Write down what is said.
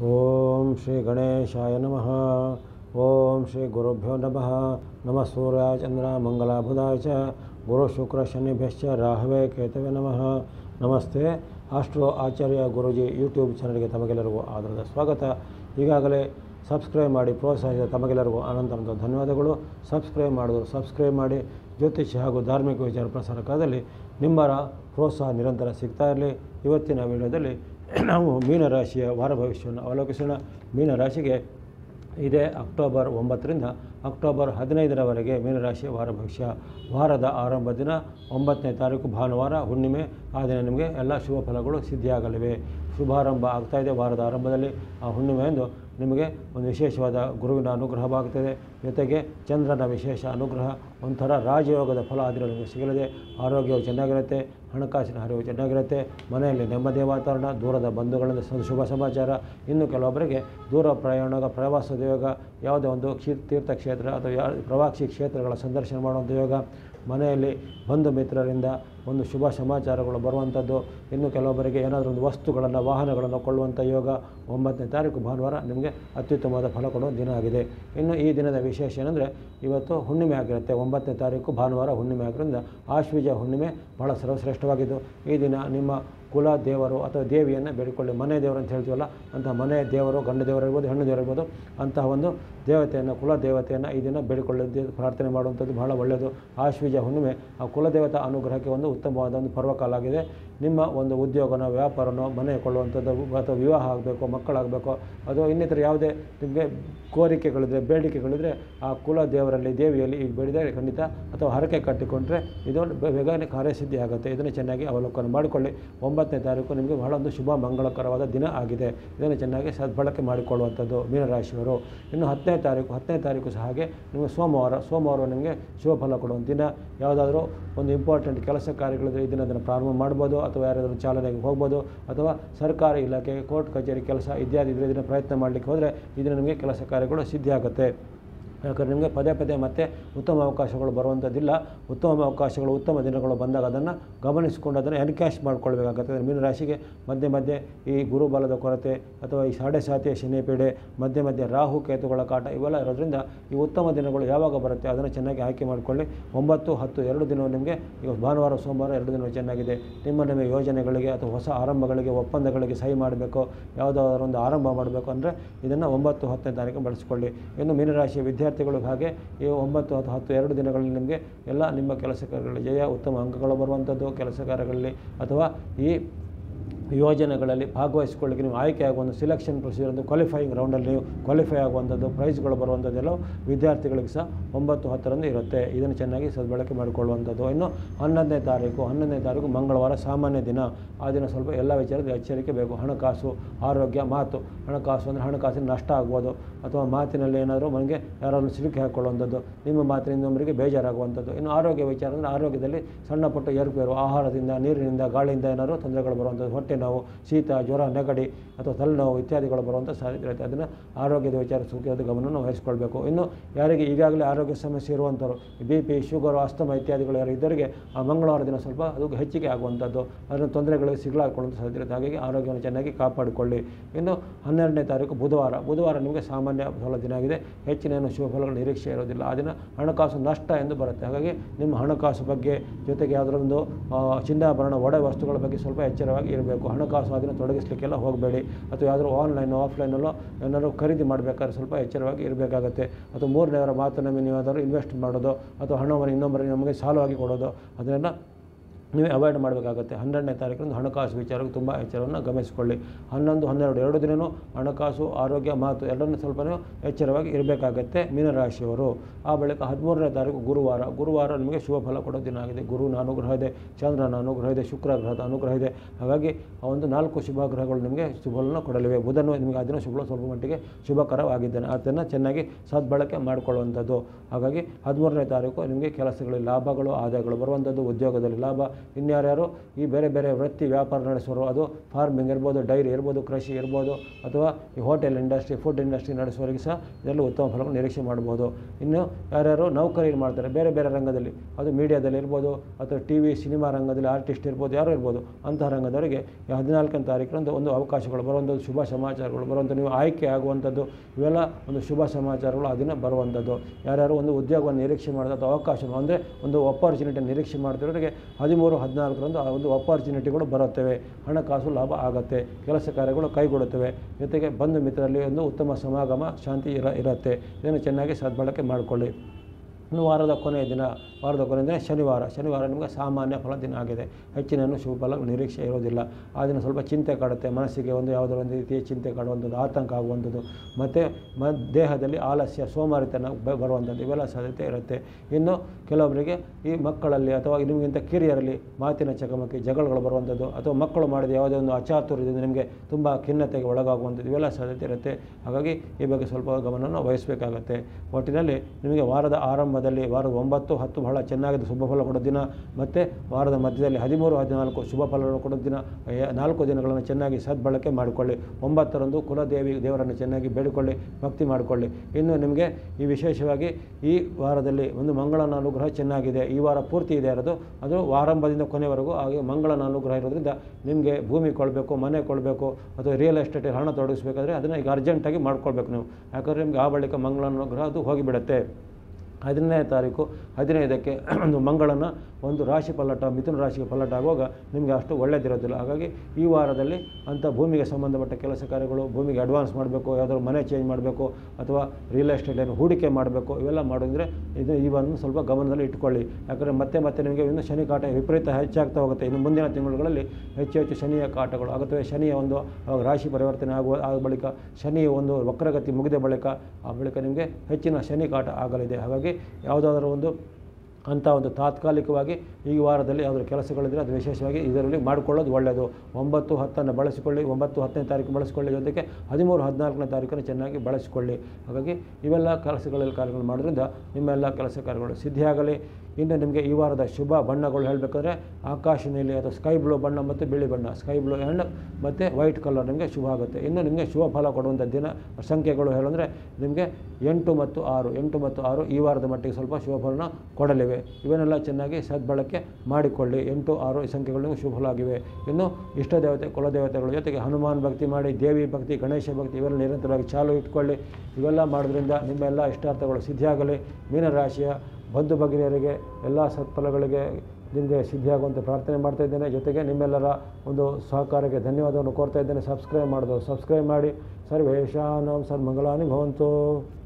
ಓಂ ಶ್ರೀ ಗಣೇಶಾಯ ನಮಃ ಓಂ ಶ್ರೀ ಗುರುಭ್ಯೋ ನಮಃ ನಮಃ ಸೂರ್ಯ ಚಂದ್ರ ಮಂಗಲ ಬುಧಾಯ ಚ ಗುರು ಶುಕ್ರ ಶನಿಭ್ಯಶ್ಚ ರಾಹವೇ ಕೇತವೇ ನಮಃ ನಮಸ್ತೆ ಆಸ್ಟ್ರೋ ಆಚಾರ್ಯ ಗುರುಜಿ ಯೂಟ್ಯೂಬ್ ಚಾನಲ್ಗೆ ತಮಗೆಲ್ಲರಿಗೂ ಆಧಾರದ ಸ್ವಾಗತ ಈಗಾಗಲೇ ಸಬ್ಸ್ಕ್ರೈಬ್ ಮಾಡಿ ಪ್ರೋತ್ಸಾಹಿಸಿದ ತಮಗೆಲ್ಲರಿಗೂ ಅನಂತ ಅನಂತ ಧನ್ಯವಾದಗಳು ಸಬ್ಸ್ಕ್ರೈಬ್ ಮಾಡಿದ್ರು ಸಬ್ಸ್ಕ್ರೈಬ್ ಮಾಡಿ ಜ್ಯೋತಿಷ್ಯ ಹಾಗೂ ಧಾರ್ಮಿಕ ವಿಚಾರ ಪ್ರಸಾರ ಕಾಲದಲ್ಲಿ ನಿಮ್ಮರ ಪ್ರೋತ್ಸಾಹ ನಿರಂತರ ಸಿಗ್ತಾ ಇರಲಿ ಇವತ್ತಿನ ವಿಡಿಯೋದಲ್ಲಿ ನಾವು ಮೀನರಾಶಿಯ ವಾರ ಭವಿಷ್ಯವನ್ನು ಅವಲೋಕಿಸೋಣ ಮೀನರಾಶಿಗೆ ಇದೇ ಅಕ್ಟೋಬರ್ ಒಂಬತ್ತರಿಂದ ಅಕ್ಟೋಬರ್ ಹದಿನೈದರವರೆಗೆ ಮೀನರಾಶಿಯ ವಾರ ಭವಿಷ್ಯ ವಾರದ ಆರಂಭ ದಿನ ಒಂಬತ್ತನೇ ತಾರೀಕು ಭಾನುವಾರ ಹುಣ್ಣಿಮೆ ಆ ದಿನ ನಿಮಗೆ ಎಲ್ಲ ಶುಭ ಫಲಗಳು ಸಿದ್ಧಿಯಾಗಲಿವೆ ಶುಭಾರಂಭ ಆಗ್ತಾ ಇದೆ ವಾರದ ಆರಂಭದಲ್ಲಿ ಆ ಹುಣ್ಣಿಮೆಯಂದು ನಿಮಗೆ ಒಂದು ವಿಶೇಷವಾದ ಗುರುವಿನ ಅನುಗ್ರಹವಾಗುತ್ತದೆ ಜೊತೆಗೆ ಚಂದ್ರನ ವಿಶೇಷ ಅನುಗ್ರಹ ಒಂಥರ ರಾಜಯೋಗದ ಫಲ ಆದರೆ ನಿಮಗೆ ಸಿಗಲಿದೆ ಆರೋಗ್ಯವು ಚೆನ್ನಾಗಿರುತ್ತೆ ಹಣಕಾಸಿನ ಹರಿವು ಚೆನ್ನಾಗಿರುತ್ತೆ ಮನೆಯಲ್ಲಿ ನೆಮ್ಮದಿಯ ವಾತಾವರಣ ದೂರದ ಬಂಧುಗಳಿಂದ ಸ- ಶುಭ ಸಮಾಚಾರ ಇನ್ನು ಕೆಲವೊಬ್ಬರಿಗೆ ದೂರ ಪ್ರಯಾಣ ಪ್ರವಾಸದ ಯೋಗ ಯಾವುದೇ ಒಂದು ಕ್ಷೀ ತೀರ್ಥಕ್ಷೇತ್ರ ಅಥವಾ ಯಾವ ಪ್ರವಾಸಿ ಕ್ಷೇತ್ರಗಳ ಸಂದರ್ಶನ ಮಾಡುವಂಥ ಯೋಗ ಮನೆಯಲ್ಲಿ ಬಂಧು ಮಿತ್ರರಿಂದ ಒಂದು ಶುಭ ಸಮಾಚಾರಗಳು ಬರುವಂಥದ್ದು ಇನ್ನು ಕೆಲವೊಬ್ಬರಿಗೆ ಏನಾದರೂ ಒಂದು ವಸ್ತುಗಳನ್ನು ವಾಹನಗಳನ್ನು ಕೊಳ್ಳುವಂಥ ಯೋಗ ಒಂಬತ್ತನೇ ತಾರೀಕು ಭಾನುವಾರ ನಿಮಗೆ ಅತ್ಯುತ್ತಮವಾದ ಫಲ ಕೊಡುವ ದಿನ ಆಗಿದೆ ಇನ್ನು ಈ ದಿನದ ವಿಶೇಷ ಏನಂದರೆ ಇವತ್ತು ಹುಣ್ಣಿಮೆ ಆಗಿರುತ್ತೆ ಒಂಬತ್ತನೇ ತಾರೀಕು ಭಾನುವಾರ ಹುಣ್ಣಿಮೆ ಆಗಿರೋದ್ರಿಂದ ಆಶ್ವೀಜ ಹುಣ್ಣಿಮೆ ಬಹಳ ಸರ್ವಶ್ರೇಷ್ಠವಾಗಿದ್ದು ಈ ದಿನ ನಿಮ್ಮ ಕುಲ ದೇವರು ಅಥವಾ ದೇವಿಯನ್ನು ಬೇಡಿಕೊಳ್ಳಿ ಮನೆ ದೇವರು ಅಂತ ಹೇಳ್ತೀವಲ್ಲ ಅಂತಹ ಮನೆ ದೇವರು ಗಂಡ ದೇವರು ಇರ್ಬೋದು ಹೆಣ್ಣು ದೇವರು ಇರ್ಬೋದು ಅಂತಹ ಒಂದು ದೇವತೆಯನ್ನು ಕುಲ ದೇವತೆಯನ್ನು ಈ ದಿನ ಬೇಡಿಕೊಳ್ಳಿ ಪ್ರಾರ್ಥನೆ ಮಾಡುವಂಥದ್ದು ಬಹಳ ಒಳ್ಳೆಯದು ಆಶ್ವೀಜ ಹುಣ್ಣಿಮೆ ಆ ಕುಲದೇವತಾ ಅನುಗ್ರಹಕ್ಕೆ ಒಂದು ಉತ್ತಮವಾದ ಒಂದು ಪರ್ವಕಾಲ ಆಗಿದೆ ನಿಮ್ಮ ಒಂದು ಉದ್ಯೋಗನೋ ವ್ಯಾಪಾರನೋ ಮನೆ ಕೊಳ್ಳುವಂಥದ್ದು ಅಥವಾ ವಿವಾಹ ಆಗಬೇಕು ಮಕ್ಕಳಾಗಬೇಕು ಅಥವಾ ಇನ್ನಿತರ ಯಾವುದೇ ನಿಮಗೆ ಕೋರಿಕೆಗಳಿದ್ರೆ ಬೇಡಿಕೆಗಳಿದ್ರೆ ಆ ಕುಲ ದೇವರಲ್ಲಿ ದೇವಿಯಲ್ಲಿ ಈಗ ಬೇಡಿದರೆ ಖಂಡಿತ ಅಥವಾ ಹರಕೆ ಕಟ್ಟಿಕೊಂಡ್ರೆ ಇದು ಬೆ- ಬೇಗನೆ ಕಾರ್ಯಸಿದ್ಧಿ ಆಗುತ್ತೆ ಇದನ್ನು ಚೆನ್ನಾಗಿ ಅವಲೋಕನ ಮಾಡಿಕೊಳ್ಳಿ ಒಂಬತ್ತನೇ ತಾರೀಕು ನಿಮಗೆ ಬಹಳ ಒಂದು ಶುಭ ಮಂಗಳಕರವಾದ ದಿನ ಆಗಿದೆ ಇದನ್ನು ಚೆನ್ನಾಗಿ ಸದ್ಬಳಕೆ ಮಾಡಿಕೊಳ್ಳುವಂಥದ್ದು ಮೀನರಾಶಿಯವರು ಇನ್ನು ಹತ್ತನೇ ತಾರೀಕು ಹತ್ತನೇ ತಾರೀಕು ಸಹ ಹಾಗೆ ನಿಮಗೆ ಸೋಮವಾರ ಸೋಮವಾರ ನಿಮಗೆ ಶುಭ ಫಲ ಕೊಡುವಂಥ ದಿನ ಯಾವುದಾದ್ರೂ ಒಂದು ಇಂಪಾರ್ಟೆಂಟ್ ಕೆಲಸ ಕಾರ್ಯಗಳಿದ್ರೆ ಈ ದಿನ ಅದನ್ನು ಪ್ರಾರಂಭ ಮಾಡ್ಬೋದು ಅಥವಾ ಯಾರಾದರೂ ಚಾಲನೆಗೆ ಹೋಗ್ಬೋದು ಅಥವಾ ಸರ್ಕಾರಿ ಇಲಾಖೆ ಕೋರ್ಟ್ ಕಚೇರಿ ಕೆಲಸ ಇತ್ಯಾದಿ ಇದ್ರೆ ಇದನ್ನು ಪ್ರಯತ್ನ ಮಾಡಲಿಕ್ಕೆ ಹೋದರೆ ಇದನ್ನು ನಿಮಗೆ ಕೆಲಸ ಕಾರ್ಯಗಳು ಸಿದ್ಧಿ ಆಗುತ್ತೆ ಯಾಕಂದರೆ ನಿಮಗೆ ಪದೇ ಪದೇ ಮತ್ತೆ ಉತ್ತಮ ಅವಕಾಶಗಳು ಬರುವಂಥದ್ದಿಲ್ಲ ಉತ್ತಮ ಅವಕಾಶಗಳು ಉತ್ತಮ ದಿನಗಳು ಬಂದಾಗ ಅದನ್ನು ಗಮನಿಸಿಕೊಂಡು ಅದನ್ನು ಎನ್ಕ್ಯಾಶ್ ಮಾಡ್ಕೊಳ್ಬೇಕಾಗುತ್ತೆ ಮೀನರಾಶಿಗೆ ಮಧ್ಯೆ ಮಧ್ಯೆ ಈ ಗುರುಬಲದ ಕೊರತೆ ಅಥವಾ ಈ ಸಾಡೆ ಸಾತಿಯ ಶನಿಪೀಡೆ ಮಧ್ಯೆ ಮಧ್ಯೆ ರಾಹು ಕೇತುಗಳ ಕಾಟ ಇವೆಲ್ಲ ಇರೋದ್ರಿಂದ ಈ ಉತ್ತಮ ದಿನಗಳು ಯಾವಾಗ ಬರುತ್ತೆ ಅದನ್ನು ಚೆನ್ನಾಗಿ ಆಯ್ಕೆ ಮಾಡಿಕೊಳ್ಳಿ ಒಂಬತ್ತು ಹತ್ತು ಎರಡು ದಿನವು ನಿಮಗೆ ಈಗ ಭಾನುವಾರ ಸೋಮವಾರ ಎರಡು ದಿನವೂ ಚೆನ್ನಾಗಿದೆ ನಿಮ್ಮ ನಿಮ್ಮ ಯೋಜನೆಗಳಿಗೆ ಅಥವಾ ಹೊಸ ಆರಂಭಗಳಿಗೆ ಒಪ್ಪಂದಗಳಿಗೆ ಸಹಿ ಮಾಡಬೇಕು ಯಾವುದಾದ್ರೂ ಒಂದು ಆರಂಭ ಮಾಡಬೇಕು ಅಂದರೆ ಇದನ್ನು ಒಂಬತ್ತು ಹತ್ತನೇ ತಾರೀಕು ಬಳಸಿಕೊಳ್ಳಿ ಇನ್ನು ಮೀನರಾಶಿಯ ವಿದ್ಯಾರ್ಥಿಗಳಿಗೆ ಹಾಗೆ ಈ ಒಂಬತ್ತು ಅಥವಾ ಹತ್ತು ಎರಡು ದಿನಗಳಲ್ಲಿ ನಿಮಗೆ ಎಲ್ಲ ನಿಮ್ಮ ಕೆಲಸ ಕಾರ್ಯಗಳಲ್ಲಿ ಜಯ ಉತ್ತಮ ಅಂಕಗಳು ಬರುವಂಥದ್ದು ಕೆಲಸ ಕಾರ್ಯಗಳಲ್ಲಿ ಅಥವಾ ಈ ಯೋಜನೆಗಳಲ್ಲಿ ಭಾಗವಹಿಸಿಕೊಳ್ಳಿಕ್ಕೆ ನೀವು ಆಯ್ಕೆ ಆಗುವ ಒಂದು ಸಿಲೆಕ್ಷನ್ ಪ್ರೊಸೀಜರ್ ಒಂದು ಕ್ವಾಲಿಫೈಯಿಂಗ್ ರೌಂಡಲ್ಲಿ ನೀವು ಕ್ವಾಲಿಫೈ ಆಗುವಂಥದ್ದು ಪ್ರೈಸ್ಗಳು ಬರುವಂಥದ್ದೆಲ್ಲ ವಿದ್ಯಾರ್ಥಿಗಳಿಗೆ ಸಹ ಒಂಬತ್ತು ಹತ್ತರಂದು ಇರುತ್ತೆ ಇದನ್ನು ಚೆನ್ನಾಗಿ ಸದ್ಬಳಕೆ ಮಾಡಿಕೊಳ್ಳುವಂಥದ್ದು ಇನ್ನು ಹನ್ನೊಂದನೇ ತಾರೀಕು ಹನ್ನೊಂದನೇ ತಾರೀಕು ಮಂಗಳವಾರ ಸಾಮಾನ್ಯ ದಿನ ಆ ದಿನ ಸ್ವಲ್ಪ ಎಲ್ಲ ವಿಚಾರದ ಎಚ್ಚರಿಕೆ ಬೇಕು ಹಣಕಾಸು ಆರೋಗ್ಯ ಮಾತು ಹಣಕಾಸು ಅಂದರೆ ಹಣಕಾಸಿನ ನಷ್ಟ ಆಗ್ಬೋದು ಅಥವಾ ಮಾತಿನಲ್ಲಿ ಏನಾದರೂ ಮನೆಗೆ ಯಾರಾದರೂ ಸಿಲುಕಿ ಹಾಕ್ಕೊಳ್ಳುವಂಥದ್ದು ನಿಮ್ಮ ಮಾತಿನಿಂದ ಇನ್ನೊಬ್ಬರಿಗೆ ಬೇಜಾರಾಗುವಂಥದ್ದು ಇನ್ನು ಆರೋಗ್ಯ ವಿಚಾರ ಅಂದರೆ ಆರೋಗ್ಯದಲ್ಲಿ ಸಣ್ಣ ಪುಟ್ಟ ಏರುಪೇರು ಆಹಾರದಿಂದ ನೀರಿನಿಂದ ಗಾಳಿಯಿಂದ ಏನಾದರೂ ತೊಂದರೆಗಳು ಬರುವಂಥದ್ದು ಹೊಟ್ಟೆ ನೋವು ಶೀತ ಜ್ವರ ನೆಗಡಿ ಅಥವಾ ತಲೆನೋವು ಇತ್ಯಾದಿಗಳು ಬರುವಂಥ ಸಾಧ್ಯತೆ ಇರುತ್ತೆ ಅದನ್ನು ಆರೋಗ್ಯದ ವಿಚಾರ ಸೂಕ್ಷ್ಮವಾದ ಗಮನವನ್ನು ವಹಿಸ್ಕೊಳ್ಬೇಕು ಇನ್ನು ಯಾರಿಗೆ ಈಗಾಗಲೇ ಆರೋಗ್ಯ ಸಮಸ್ಯೆ ಇರುವಂಥವ್ರು ಬಿ ಪಿ ಶುಗರು ಅಸ್ತಮ ಇತ್ಯಾದಿಗಳು ಯಾರು ಇದ್ದವರಿಗೆ ಆ ಮಂಗಳವಾರ ದಿನ ಸ್ವಲ್ಪ ಅದು ಹೆಚ್ಚಿಗೆ ಆಗುವಂಥದ್ದು ಅದರ ತೊಂದರೆಗಳಿಗೆ ಸಿಗಲಾಕೊಳ್ಳುವಂಥ ಸಾಧ್ಯತೆ ಇರುತ್ತೆ ಹಾಗಾಗಿ ಆರೋಗ್ಯವನ್ನು ಚೆನ್ನಾಗಿ ಕಾಪಾಡಿಕೊಳ್ಳಿ ಇನ್ನು ಹನ್ನೆರಡನೇ ತಾರೀಕು ಬುಧವಾರ ಬುಧವಾರ ನಿಮಗೆ ಸಾಮಾನ್ಯ ಫಲ ದಿನ ಆಗಿದೆ ಹೆಚ್ಚಿನ ಏನು ಶುಭ ಫಲಗಳ ನಿರೀಕ್ಷೆ ಇರೋದಿಲ್ಲ ಆ ದಿನ ಹಣಕಾಸು ನಷ್ಟ ಎಂದು ಬರುತ್ತೆ ಹಾಗಾಗಿ ನಿಮ್ಮ ಹಣಕಾಸು ಬಗ್ಗೆ ಜೊತೆಗೆ ಯಾವುದೋ ಒಂದು ಆ, ಚಿನ್ನಾಭರಣ ಒಡೆ ವಸ್ತುಗಳ ಬಗ್ಗೆ ಸ್ವಲ್ಪ ಎಚ್ಚರವಾಗಿ ಇರಬೇಕು ಹಣಕಾಸು ಅದನ್ನು ತೊಡಗಿಸ್ಲಿಕ್ಕೆಲ್ಲ ಹೋಗಬೇಡಿ ಅಥವಾ ಯಾವುದಾದ್ರು ಆನ್ಲೈನು ಆಫ್ಲೈನಲ್ಲೋ ಏನಾದರೂ ಖರೀದಿ ಮಾಡಬೇಕಾದ್ರೆ ಸ್ವಲ್ಪ ಎಚ್ಚರವಾಗಿ ಇರಬೇಕಾಗತ್ತೆ ಅಥವಾ ಮೂರನೇವರ ಮಾತನ್ನು ನೀವು ಯಾವ್ದಾದ್ರು ಇನ್ವೆಸ್ಟ್ ಮಾಡೋದು ಅಥವಾ ಹಣವನ್ನು ಇನ್ನೊಬ್ಬರಿಗೆ ನಮಗೆ ಸಾಲವಾಗಿ ಕೊಡೋದು ಅದನ್ನೆಲ್ಲ ನೀವೇ ಅವಾಯ್ಡ್ ಮಾಡಬೇಕಾಗುತ್ತೆ ಹನ್ನೆರಡನೇ ತಾರೀಕರಂದು ಹಣಕಾಸು ವಿಚಾರಕ್ಕೆ ತುಂಬ ಎಚ್ಚರವನ್ನು ಗಮನಿಸಿಕೊಳ್ಳಿ ಹನ್ನೊಂದು ಹನ್ನೆರಡು ಎರಡು ದಿನವೂ ಹಣಕಾಸು ಆರೋಗ್ಯ ಮಾತು ಎರಡನ್ನೂ ಸ್ವಲ್ಪ ನೀವು ಎಚ್ಚರವಾಗಿ ಇರಬೇಕಾಗತ್ತೆ ಮೀನರಾಶಿಯವರು ಆ ಬಳಿಕ ಹದಿಮೂರನೇ ತಾರೀಕು ಗುರುವಾರ ಗುರುವಾರ ನಿಮಗೆ ಶುಭ ಫಲ ಕೊಡೋ ದಿನ ಆಗಿದೆ ಗುರುವಿನ ಅನುಗ್ರಹ ಇದೆ ಚಂದ್ರನ ಅನುಗ್ರಹ ಇದೆ ಶುಕ್ರ ಗ್ರಹದ ಅನುಗ್ರಹ ಇದೆ ಹಾಗಾಗಿ ಆ ಒಂದು ನಾಲ್ಕು ಶುಭ ಗ್ರಹಗಳು ನಿಮಗೆ ಶುಭವನ್ನು ಕೊಡಲಿವೆ ಬುಧನು ನಿಮಗೆ ಆ ದಿನ ಶುಭ ಸ್ವಲ್ಪ ಮಟ್ಟಿಗೆ ಶುಭಕರವಾಗಿದ್ದಾನೆ ಅದನ್ನು ಚೆನ್ನಾಗಿ ಸದ್ಬಳಕೆ ಮಾಡಿಕೊಳ್ಳುವಂಥದ್ದು ಹಾಗಾಗಿ ಹದಿಮೂರನೇ ತಾರೀಕು ನಿಮಗೆ ಕೆಲಸಗಳಲ್ಲಿ ಲಾಭಗಳು ಆದಾಯಗಳು ಬರುವಂಥದ್ದು ಉದ್ಯೋಗದಲ್ಲಿ ಲಾಭ ಇನ್ಯಾರ್ಯಾರು ಈ ಬೇರೆ ಬೇರೆ ವೃತ್ತಿ ವ್ಯಾಪಾರ ನಡೆಸೋರು ಅದು ಫಾರ್ಮಿಂಗ್ ಇರ್ಬೋದು ಡೈರಿ ಇರ್ಬೋದು ಕೃಷಿ ಇರ್ಬೋದು ಅಥವಾ ಈ ಹೋಟೆಲ್ ಇಂಡಸ್ಟ್ರಿ ಫುಡ್ ಇಂಡಸ್ಟ್ರಿ ನಡೆಸೋರಿಗೆ ಸಹ ಇದರಲ್ಲಿ ಉತ್ತಮ ಫಲವನ್ನು ನಿರೀಕ್ಷೆ ಮಾಡ್ಬೋದು ಇನ್ನು ಯಾರ್ಯಾರು ನೌಕರಿ ಮಾಡ್ತಾರೆ ಬೇರೆ ಬೇರೆ ರಂಗದಲ್ಲಿ ಅದು ಮೀಡಿಯಾದಲ್ಲಿ ಇರ್ಬೋದು ಅಥವಾ ಟಿ ವಿ ಸಿನಿಮಾ ರಂಗದಲ್ಲಿ ಆರ್ಟಿಸ್ಟ್ ಇರ್ಬೋದು ಯಾರು ಇರ್ಬೋದು ಅಂತಹ ರಂಗದವರಿಗೆ ಈ ಹದಿನಾಲ್ಕನೇ ತಾರೀಕಿನಂದು ಒಂದು ಅವಕಾಶಗಳು ಬರುವಂಥದ್ದು ಶುಭ ಸಮಾಚಾರಗಳು ಬರುವಂಥ ನೀವು ಆಯ್ಕೆ ಆಗುವಂಥದ್ದು ಇವೆಲ್ಲ ಒಂದು ಶುಭ ಸಮಾಚಾರಗಳು ಆ ದಿನ ಬರುವಂಥದ್ದು ಯಾರ್ಯಾರು ಒಂದು ಉದ್ಯೋಗವನ್ನು ನಿರೀಕ್ಷೆ ಮಾಡಿದ ಅವಕಾಶ ಅಂದರೆ ಒಂದು ಅಪಾರ್ಚುನಿಟಿ ನಿರೀಕ್ಷೆ ಮಾಡ್ತಿರೋರಿಗೆ ಹದಿಮೂರು ಹದಿನಾಲ್ಕರಂದು ಆ ಒಂದು ಅಪಾರ್ಚುನಿಟಿಗಳು ಬರುತ್ತವೆ ಹಣಕಾಸು ಲಾಭ ಆಗುತ್ತೆ ಕೆಲಸ ಕಾರ್ಯಗಳು ಕೈಗೂಡುತ್ತವೆ ಜೊತೆಗೆ ಬಂಧು ಮಿತ್ರರಲ್ಲಿ ಒಂದು ಉತ್ತಮ ಸಮಾಗಮ ಶಾಂತಿ ಇರ ಇರುತ್ತೆ ಇದನ್ನು ಚೆನ್ನಾಗಿ ಸದ್ಬಳಕೆ ಮಾಡಿಕೊಳ್ಳಿ ಇನ್ನು ವಾರದ ಕೊನೆಯ ದಿನ ವಾರದ ಕೊನೆಯ ದಿನ ಶನಿವಾರ ಶನಿವಾರ ನಿಮಗೆ ಸಾಮಾನ್ಯ ಫಲ ದಿನ ಆಗಿದೆ ಹೆಚ್ಚಿನ ಶುಭ ಫಲ ನಿರೀಕ್ಷೆ ಇರೋದಿಲ್ಲ ಆ ದಿನ ಸ್ವಲ್ಪ ಚಿಂತೆ ಕಾಡುತ್ತೆ ಮನಸ್ಸಿಗೆ ಒಂದು ಯಾವುದೋ ಒಂದು ರೀತಿಯ ಚಿಂತೆ ಕಾಡುವಂಥದ್ದು ಆತಂಕ ಆಗುವಂಥದ್ದು ಮತ್ತು ಮ ದೇಹದಲ್ಲಿ ಆಲಸ್ಯ ಸೋಮಾರಿತನ ಬ- ಬರುವಂಥದ್ದು ಇವೆಲ್ಲ ಸಾಧ್ಯತೆ ಇರುತ್ತೆ ಇನ್ನು ಕೆಲವೊಬ್ಬರಿಗೆ ಈ ಮಕ್ಕಳಲ್ಲಿ ಅಥವಾ ನಿಮಗಿಂತ ಕಿರಿಯರಲ್ಲಿ ಮಾತಿನ ಚಕಮಕಿ ಜಗಳಗಳು ಬರುವಂಥದ್ದು ಅಥವಾ ಮಕ್ಕಳು ಮಾಡಿದ ಯಾವುದೇ ಒಂದು ಅಚಾತುರ್ಯದಿಂದ ನಿಮಗೆ ತುಂಬ ಖಿನ್ನತೆಗೆ ಒಳಗಾಗುವಂಥದ್ದು ಇವೆಲ್ಲ ಸಾಧ್ಯತೆ ಇರುತ್ತೆ ಹಾಗಾಗಿ ಈ ಬಗ್ಗೆ ಸ್ವಲ್ಪ ಗಮನವನ್ನು ವಹಿಸಬೇಕಾಗತ್ತೆ ಒಟ್ಟಿನಲ್ಲಿ ನಿಮಗೆ ವಾರದ ಆರಂಭದಲ್ಲಿ ವಾರದ ಒಂಬತ್ತು ಹತ್ತು ಬಹಳ ಚೆನ್ನಾಗಿದೆ ಶುಭ ಫಲ ಕೊಡೋ ದಿನ ಮತ್ತು ವಾರದ ಮಧ್ಯದಲ್ಲಿ ಹದಿಮೂರು ಹದಿನಾಲ್ಕು ಶುಭ ಫಲವನ್ನು ಕೊಡೋ ದಿನ ಯ- ನಾಲ್ಕು ದಿನಗಳನ್ನು ಚೆನ್ನಾಗಿ ಸದ್ಬಳಕೆ ಮಾಡಿಕೊಳ್ಳಿ ಒಂಬತ್ತರಂದು ಕುಲದೇವಿ ದೇವರನ್ನು ಚೆನ್ನಾಗಿ ಬೇಡಿಕೊಳ್ಳಿ ಭಕ್ತಿ ಮಾಡಿಕೊಳ್ಳಿ ಇನ್ನು ನಿಮಗೆ ಈ ವಿಶೇಷವಾಗಿ ಈ ವಾರದಲ್ಲಿ ಒಂದು ಮಂಗಳನ ಅನುಗ್ರಹ ಚೆನ್ನಾಗಿದೆ ಈ ವಾರ ಪೂರ್ತಿ ಇದೆ ಇರೋದು ಅದು ಆರಂಭದಿಂದ ಕೊನೆವರೆಗೂ ಹಾಗೆ ಮಂಗಳನ ಅನುಗ್ರಹ ಇರೋದ್ರಿಂದ ನಿಮಗೆ ಭೂಮಿ ಕೊಡಬೇಕು ಮನೆ ಕೊಡಬೇಕು ಅಥವಾ ರಿಯಲ್ ಎಸ್ಟೇಟ್ ಹಣ ತೊಡಗಿಸ್ಬೇಕಾದ್ರೆ ಅದನ್ನು ಈಗ ಅರ್ಜೆಂಟಾಗಿ ಮಾಡ್ಕೊಳ್ಬೇಕು ನೀವು ಯಾಕಂದರೆ ನಿಮಗೆ ಆ ಬಳಿಕ ಮಂಗಳನ ಅನುಗ್ರಹ ಅದು ಹೋಗಿಬಿಡುತ್ತೆ ಹದಿನೈದನೇ ತಾರೀಕು ಹದಿನೈದಕ್ಕೆ ಒಂದು ಮಂಗಳನ ಒಂದು ರಾಶಿ ಪಲ್ಲಟ ಮಿಥುನ ರಾಶಿಗೆ ಪಲ್ಲಟ ಆಗುವಾಗ ನಿಮಗೆ ಅಷ್ಟು ಒಳ್ಳೆಯದಿರೋದಿಲ್ಲ ಹಾಗಾಗಿ ಈ ವಾರದಲ್ಲಿ ಅಂಥ ಭೂಮಿಗೆ ಸಂಬಂಧಪಟ್ಟ ಕೆಲಸ ಕಾರ್ಯಗಳು ಭೂಮಿಗೆ ಅಡ್ವಾನ್ಸ್ ಮಾಡಬೇಕು ಯಾವುದಾದ್ರು ಮನೆ ಚೇಂಜ್ ಮಾಡಬೇಕು ಅಥವಾ ರಿಯಲ್ ಎಸ್ಟೇಟನ್ನು ಹೂಡಿಕೆ ಮಾಡಬೇಕು ಇವೆಲ್ಲ ಮಾಡೋದ್ರೆ ಇದು ಇವನ್ನು ಸ್ವಲ್ಪ ಗಮನದಲ್ಲಿ ಇಟ್ಕೊಳ್ಳಿ ಯಾಕಂದರೆ ಮತ್ತೆ ಮತ್ತೆ ನಿಮಗೆ ಇನ್ನು ಶನಿ ಕಾಟ ವಿಪರೀತ ಹೆಚ್ಚಾಗ್ತಾ ಹೋಗುತ್ತೆ ಇನ್ನು ಮುಂದಿನ ತಿಂಗಳುಗಳಲ್ಲಿ ಹೆಚ್ಚು ಹೆಚ್ಚು ಶನಿಯ ಕಾಟಗಳು ಆಗುತ್ತವೆ ಶನಿಯ ಒಂದು ಅವಾಗ ರಾಶಿ ಪರಿವರ್ತನೆ ಆಗುವ ಆದ ಬಳಿಕ ಶನಿಯ ಒಂದು ವಕ್ರಗತಿ ಮುಗಿದ ಬಳಿಕ ಆ ಬಳಿಕ ನಿಮಗೆ ಹೆಚ್ಚಿನ ಶನಿ ಕಾಟ ಆಗಲಿದೆ ಹಾಗಾಗಿ ಯಾವುದಾದ್ರೂ ಒಂದು ಅಂಥ ಒಂದು ತಾತ್ಕಾಲಿಕವಾಗಿ ಈ ವಾರದಲ್ಲಿ ಯಾವುದಾದ್ರು ಕೆಲಸಗಳಿದ್ರೆ ಅದು ವಿಶೇಷವಾಗಿ ಇದರಲ್ಲಿ ಮಾಡಿಕೊಳ್ಳೋದು ಒಳ್ಳೆಯದು ಒಂಬತ್ತು ಹತ್ತನ್ನು ಬಳಸಿಕೊಳ್ಳಿ ಒಂಬತ್ತು ಹತ್ತನೇ ತಾರೀಕು ಬಳಸಿಕೊಳ್ಳಿ ಜೊತೆಗೆ ಹದಿಮೂರು ಹದಿನಾಲ್ಕನೇ ತಾರೀಕನ್ನು ಚೆನ್ನಾಗಿ ಬಳಸಿಕೊಳ್ಳಿ ಹಾಗಾಗಿ ಇವೆಲ್ಲ ಕೆಲಸಗಳಲ್ಲಿ ಕಾರ್ಯಗಳು ಮಾಡೋದ್ರಿಂದ ನಿಮ್ಮೆಲ್ಲ ಕೆಲಸ ಕಾರ್ಯಗಳು ಸಿದ್ಧಿಯಾಗಲಿ ಇನ್ನು ನಿಮಗೆ ಈ ವಾರದ ಶುಭ ಬಣ್ಣಗಳು ಹೇಳಬೇಕಾದ್ರೆ ಆಕಾಶ ನೀಲಿ ಅಥವಾ ಸ್ಕೈ ಬ್ಲೂ ಬಣ್ಣ ಮತ್ತು ಬಿಳಿ ಬಣ್ಣ ಸ್ಕೈ ಬ್ಲೂ ಆ್ಯಂಡ್ ಮತ್ತು ವೈಟ್ ಕಲರ್ ನಿಮಗೆ ಶುಭ ಆಗುತ್ತೆ ಇನ್ನು ನಿಮಗೆ ಶುಭ ಫಲ ಕೊಡುವಂಥ ದಿನ ಸಂಖ್ಯೆಗಳು ಹೇಳಂದರೆ ನಿಮಗೆ ಎಂಟು ಮತ್ತು ಆರು ಎಂಟು ಮತ್ತು ಆರು ಈ ವಾರದ ಮಟ್ಟಿಗೆ ಸ್ವಲ್ಪ ಶುಭ ಫಲನ ಕೊಡಲಿವೆ ಇವನ್ನೆಲ್ಲ ಚೆನ್ನಾಗಿ ಸದ್ಬಳಕೆ ಮಾಡಿಕೊಳ್ಳಿ ಎಂಟು ಆರು ಈ ಸಂಖ್ಯೆಗಳು ನಿಮಗೆ ಶುಭ ಫಲ ಆಗಿವೆ ಇನ್ನು ಇಷ್ಟ ದೇವತೆ ಕುಲದೇವತೆಗಳ ಜೊತೆಗೆ ಹನುಮಾನ್ ಭಕ್ತಿ ಮಾಡಿ ದೇವಿ ಭಕ್ತಿ ಗಣೇಶ ಭಕ್ತಿ ಇವೆಲ್ಲ ನಿರಂತರವಾಗಿ ಚಾಲು ಇಟ್ಕೊಳ್ಳಿ ಇವೆಲ್ಲ ಮಾಡೋದ್ರಿಂದ ನಿಮ್ಮೆಲ್ಲ ಇಷ್ಟಾರ್ಥಗಳು ಸಿದ್ಧಿಯಾಗಲಿ ಮೀನರಾಶಿಯ ಬಂಧು ಭಗಿನಿಯರಿಗೆ ಎಲ್ಲ ಸತ್ಫಲಗಳಿಗೆ ನಿಮಗೆ ಸಿದ್ಧಿಯಾಗುವಂತೆ ಪ್ರಾರ್ಥನೆ ಮಾಡ್ತಾ ಇದ್ದೇನೆ ಜೊತೆಗೆ ನಿಮ್ಮೆಲ್ಲರ ಒಂದು ಸಹಕಾರಕ್ಕೆ ಧನ್ಯವಾದವನ್ನು ಕೋರ್ತಾ ಇದ್ದೇನೆ ಸಬ್ಸ್ಕ್ರೈಬ್ ಮಾಡಿದವರು ಸಬ್ಸ್ಕ್ರೈಬ್ ಮಾಡಿ ಸರ್ವೇಶಾನಾಂ ಸನ್ಮಂಗಲಾನಿ ಭವಂತು